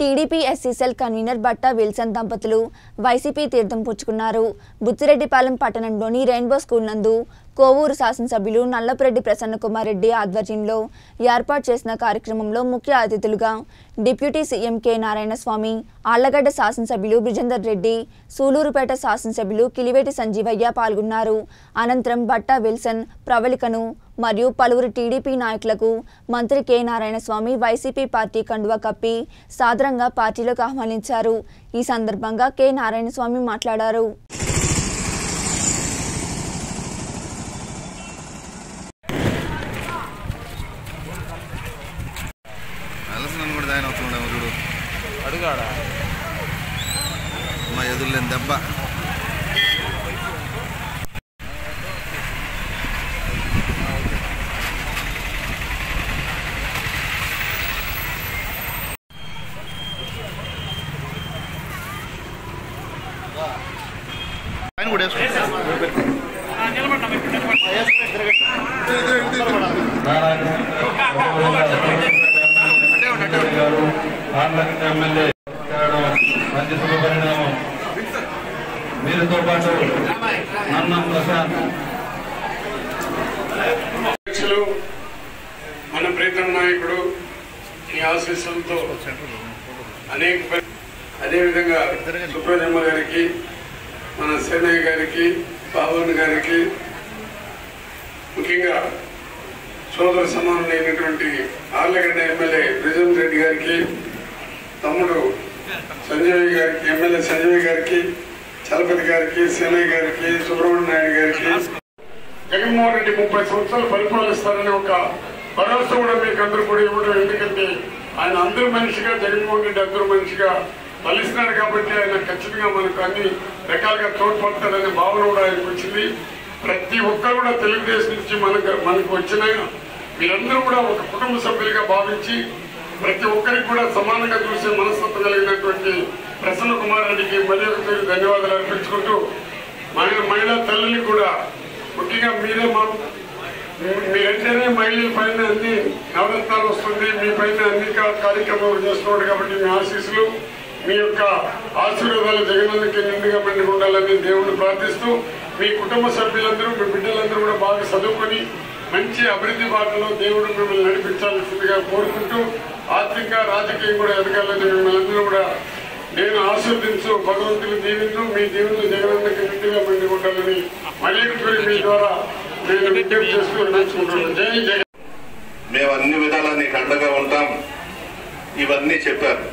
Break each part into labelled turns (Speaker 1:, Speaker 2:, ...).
Speaker 1: TDP SC cell convener Batta Wilson దంపతులు YCP తీర్థం పుచ్చుకున్నారు బుచ్చిరెడ్డిపాలెం పట్టణంలోని రెయిన్బో స్కూల్ నందు కోవూరు శాసనసభ్యులు నల్లపురెడ్డి ప్రసన్నకుమార్ రెడ్డి ఆధ్వర్యంలో ఏర్పాటు చేసిన కార్యక్రమంలో ముఖ్య అతిథులుగా deputy CM K Narayanaswamy Allagadda శాసనసభ్యులు బ్రిజేందర్ రెడ్డి సూలూరుపేట శాసనసభ్యులు కిలివేటి సంజీవయ్య పాల్గొన్నారు అనంతరం బట్టా విల్సన్ ప్రవళికను మరియు పలువురు టీడీపీ నాయకులకు మంత్రి కె నారాయణస్వామి వైసీపీ పార్టీ కండువా కప్పి సాదరంగా పార్టీలోకి ఆహ్వానించారు ఈ సందర్భంగా కె నారాయణస్వామి మాట్లాడారు
Speaker 2: అలసనని కూడా దాని అవుతున్నాడు చూడు
Speaker 3: అడుగాడా
Speaker 2: మా ఎదురులేని దెబ్బ ఆయన కూడా వేసుకో.
Speaker 4: గారు పార్లమెంట్ ఎమ్మెల్యే మంచి శుభ పరిణామం వీరితో పాటు అన్నం ప్రసాద్
Speaker 5: అధ్యక్షులు మన ప్రీతం నాయకుడు ఈ ఆశీస్సులతో అనేక పరి- అదేవిధంగా సుబ్రహ్మణ్య గారికి మన సేనయ్య గారికి బాబున్ గారికి ముఖ్యంగా సోదర సమానులైనటువంటి ఆర్లగడ్డ ఎమ్మెల్యే బ్రిజన్ రెడ్డి గారికి తమ్ముడు సంజయ్ గారికి ఎమ్మెల్యే సంజయ్ గారికి చలపతి గారికి సేనయ్య గారికి సుబ్రహ్మణ్య నాయుడు గారికి జగన్మోహన్ రెడ్డి ముప్పై సంవత్సరాలు పరిపాలిస్తారని ఒక భరోసా కూడా మీకు అందరూ కూడా ఇవ్వడం ఎందుకంటే ఆయన అందరు మనిషిగా జగన్మోహన్ రెడ్డి అందరు మనిషిగా ఫలిస్తున్నాడు కాబట్టి ఆయన ఖచ్చితంగా మనకు అన్ని రకాలుగా తోడ్పడతాడనే భావన కూడా ఆయనకు వచ్చింది ప్రతి ఒక్కరు కూడా తెలుగుదేశం నుంచి మనకు మనకు వచ్చిన మీరందరూ కూడా ఒక కుటుంబ సభ్యులుగా భావించి ప్రతి ఒక్కరికి కూడా సమానంగా చూసే మనస్తత్వం కలిగినటువంటి ప్రసన్న కుమార్ రెడ్డికి మరి ఒకసారి ధన్యవాదాలు అర్పించుకుంటూ మహిళ మహిళా తల్లులకు కూడా ముఖ్యంగా మీరే మా మీరంటేనే మహిళల పైన అన్ని నవరత్నాలు వస్తుంది మీ పైన అన్ని కా- కార్యక్రమాలు చేస్తున్నాడు కాబట్టి మీ ఆశీస్సులు మీ యొక్క ఆశీర్వాదాలు జగనన్నకి నిండుగా మెండుగా ఉండాలని దేవుణ్ణి ప్రార్థిస్తూ మీ కుటుంబ సభ్యులందరూ మీ బిడ్డలందరూ కూడా బాగా చదువుకొని మంచి అభివృద్ధి బాటలో దేవుడు మిమ్మల్ని నడిపించాల్సిందిగా కోరుకుంటూ ఆర్థికంగా రాజకీయం కూడా ఎదగాలని మిమ్మల్ని అందరూ కూడా నేను ఆశీర్దించు భగవంతుని దీవెను మీ దీవెను జగనన్నకి నిండుగా మెండుగా ఉండాలని మళ్ళీ ఒకసారి మీ ద్వారా నేను విజ్ఞప్తి చేస్తూ నడుచుకుంటున్నాను జై జగన్
Speaker 6: మేము అన్ని విధాలా నీకు అండగా ఉంటాం ఇవన్నీ చెప్పారు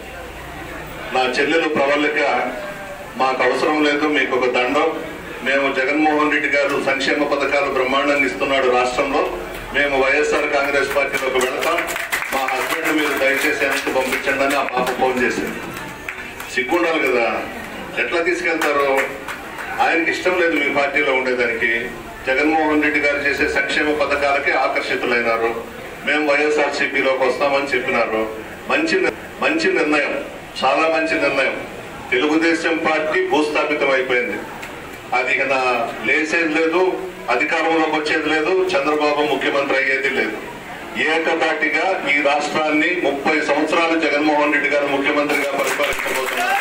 Speaker 6: నా చెల్లెలు ప్రవళిక మాకు అవసరం లేదు మీకు ఒక దండం మేము జగన్మోహన్ రెడ్డి గారు సంక్షేమ పథకాలు బ్రహ్మాండంగా ఇస్తున్నాడు రాష్ట్రంలో మేము వైఎస్ఆర్ కాంగ్రెస్ పార్టీలోకి వెళతాం మా హస్బెండ్ మీరు దయచేసి వెనక్కి పంపించండి అని ఆ పాప ఫోన్ చేసింది సిగ్గుండాలి కదా ఎట్లా తీసుకెళ్తారు ఆయనకి ఇష్టం లేదు మీ పార్టీలో ఉండేదానికి జగన్మోహన్ రెడ్డి గారు చేసే సంక్షేమ పథకాలకే ఆకర్షితులైనారు మేము వైఎస్ఆర్ సిపిలోకి వస్తామని చెప్పినారు మంచి నిర్- మంచి నిర్ణయం చాలా మంచి నిర్ణయం తెలుగుదేశం పార్టీ భూస్థాపితం అయిపోయింది అది ఇక నా లేచేది లేదు అధికారంలోకి వచ్చేది లేదు చంద్రబాబు ముఖ్యమంత్రి అయ్యేది లేదు ఏకదాటిగా ఈ రాష్ట్రాన్ని ముప్పై సంవత్సరాలు జగన్మోహన్ రెడ్డి గారు ముఖ్యమంత్రిగా పరిపాలించబోతున్నారు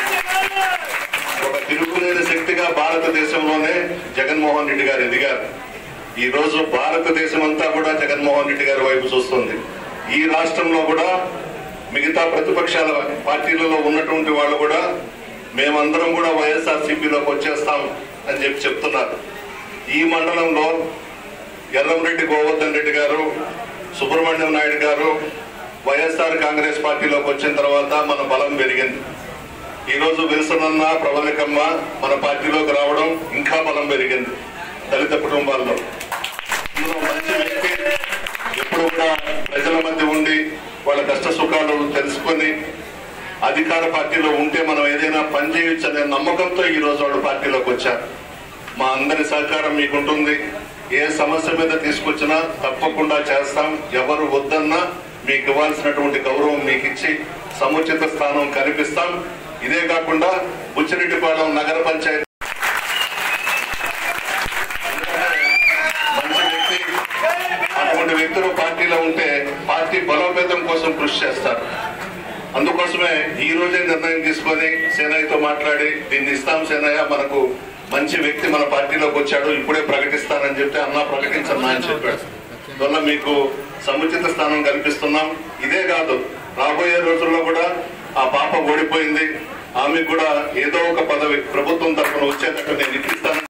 Speaker 6: ఒక తిరుగులేని శక్తిగా భారతదేశంలోనే జగన్మోహన్ రెడ్డి గారు ఎదిగారు ఈ రోజు భారతదేశం అంతా కూడా జగన్మోహన్ రెడ్డి గారి వైపు చూస్తుంది ఈ రాష్ట్రంలో కూడా మిగతా ప్రతిపక్షాల పార్టీలలో ఉన్నటువంటి వాళ్ళు కూడా మేమందరం కూడా వైఎస్ఆర్ సిపిలోకి వచ్చేస్తాం అని చెప్పి చెప్తున్నారు ఈ మండలంలో ఎల్లంరెడ్డి గోవర్ధన్ రెడ్డి గారు సుబ్రహ్మణ్యం నాయుడు గారు వైఎస్ఆర్ కాంగ్రెస్ పార్టీలోకి వచ్చిన తర్వాత మన బలం పెరిగింది ఈ రోజు విల్సన్ అన్న ప్రబలికమ్మ మన పార్టీలోకి రావడం ఇంకా బలం పెరిగింది దళిత కుటుంబాల్లో ఇందులో మంచి వ్యక్తి ఎప్పుడు కూడా ప్రజల మధ్య ఉండి వాళ్ళ కష్ట సుఖాలు తెలుసుకొని అధికార పార్టీలో ఉంటే మనం ఏదైనా పని చేయొచ్చు అనే నమ్మకంతో ఈ రోజు వాళ్ళు పార్టీలోకి వచ్చారు మా అందరి సహకారం మీకుంటుంది ఏ సమస్య మీద తీసుకొచ్చినా తప్పకుండా చేస్తాం ఎవరు వద్దన్నా మీకు ఇవ్వాల్సినటువంటి గౌరవం మీకు ఇచ్చి సముచిత స్థానం కల్పిస్తాం ఇదే కాకుండా బుచ్చిరెడ్డిపాలెం నగర పంచాయతీ మంచి వ్యక్తి అటువంటి వ్యక్తులు పార్టీలో ఉంటే పార్టీ బలోపేతం కోసం కృషి చేస్తారు అందుకోసమే ఈ రోజే నిర్ణయం తీసుకొని సేనయ్యతో మాట్లాడి దీన్ని ఇస్తాం సేనయ్య మనకు మంచి వ్యక్తి మన పార్టీలోకి వచ్చాడు ఇప్పుడే ప్రకటిస్తానని చెప్తే అన్న ప్రకటించన్నా అని చెప్పాడు వల్ల మీకు సముచిత స్థానం కల్పిస్తున్నాం ఇదే కాదు రాబోయే రోజుల్లో కూడా ఆ పాప ఓడిపోయింది ఆమెకు కూడా ఏదో ఒక పదవి ప్రభుత్వం తరఫున వచ్చేటట్టు నేను ఇప్పిస్తాను